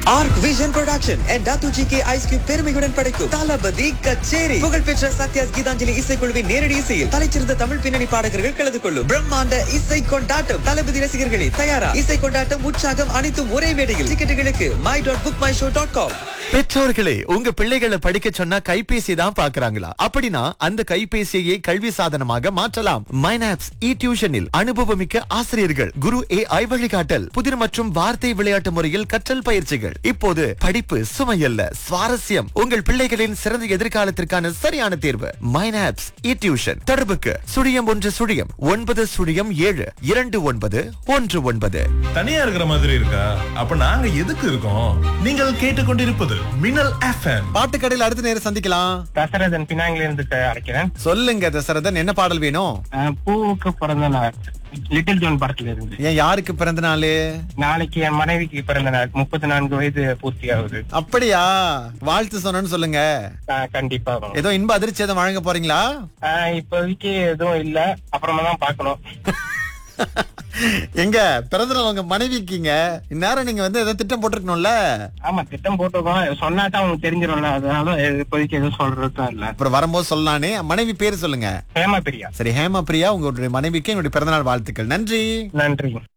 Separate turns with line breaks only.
Arc vision production and டாத்து G K ice cube பெருமையுடன் படைக்கும் தளபதி கச்சேரி புகழ்பெற்ற சத்யாஸ் கீதாஞ்சலி இசைக்குழுவின் நேரடி இசையில் தலைச்சிறந்த தமிழ் பின்னணி பாடகர்கள் கலந்து கொள்ளும் பிரம்மாண்ட இசை கொண்டாட்டம் தளபதி ரசிகர்களே தயாரா இசை கொண்டாட்டம் உற்சாகம் அனைத்தும் ஒரே மேடையில் டிக்கெட்டுகளுக்கு my dot book my show dot com
பெற்றோர்களே உங்க பிள்ளைகளை படிக்க சொன்னா கைபேசி தான் பாக்குறாங்களா அப்படின்னா அந்த கைபேசியை கல்வி சாதனமாக மாற்றலாம் மைனாப்ஸ் இ டியூஷனில் அனுபவமிக்க ஆசிரியர்கள் குரு ஏ ஐ வழிகாட்டல் புதிர் மற்றும் வார்த்தை விளையாட்டு முறையில் கற்றல் பயிற்சிகள் இப்போது படிப்பு சுமையல்ல சுவாரஸ்யம் உங்கள் பிள்ளைகளின் சிறந்த எதிர்காலத்திற்கான சரியான தேர்வு மைனாப்ஸ் இ டியூஷன் தொடர்புக்கு சுழியம் ஒன்று சுழியம் ஒன்பது சுழியம் ஏழு இரண்டு ஒன்பது ஒன்று ஒன்பது
தனியா இருக்கிற மாதிரி இருக்கா அப்ப நாங்க எதுக்கு இருக்கோம் நீங்கள் கேட்டுக்கொண்டிருப்பது மின்னல் எஃப்எம்
பாட்டுக்கடையில் அடுத்த நேரம் சந்திக்கலாம்
தசரதன் பினாங்கில இருந்து க- அழைக்கிறேன்
சொல்லுங்க தசரதன் என்ன பாடல் வேணும்
அஹ் பூவுக்கு பிறந்த நாள் லிட்டில் ஜோன் படத்துல இருந்து
ஏன் யாருக்கு பிறந்த நாளு
நாளைக்கு என் மனைவிக்கு பிறந்த நாள் முப்பத்தி நான்கு வயது பூர்த்தி ஆகுது
அப்படியா வாழ்த்து சொன்னேன்னு சொல்லுங்க
அஹ் கண்டிப்பா வரும்.
ஏதோ இன்ப அதிர்ச்சி எதுவும் வழங்க போறீங்களா
அஹ் இப்போதைக்கு எதுவும் இல்ல அப்புறமா தான் பாக்கணும்
எங்க பிறந்த நாள் உங்க மனைவிக்குங்க இந்நேரம் நீங்க வந்து ஏதோ திட்டம் போட்டிருக்கணும்ல
ஆமா திட்டம் போட்டிருக்கோம் சொன்னாதான் அவங்க தெரிஞ்சிடும்ல அதனால இப்போதைக்கு எதுவும் சொல்றதும் இல்ல
அப்புறம் வரும்போது சொல்லலானே மனைவி பேரு சொல்லுங்க
ஹேமா பிரியா
சரி ஹேமா பிரியா உங்களுடைய மனைவிக்கு என்னுடைய பிறந்தநாள் வாழ்த்துக்கள் நன்றி
நன்றி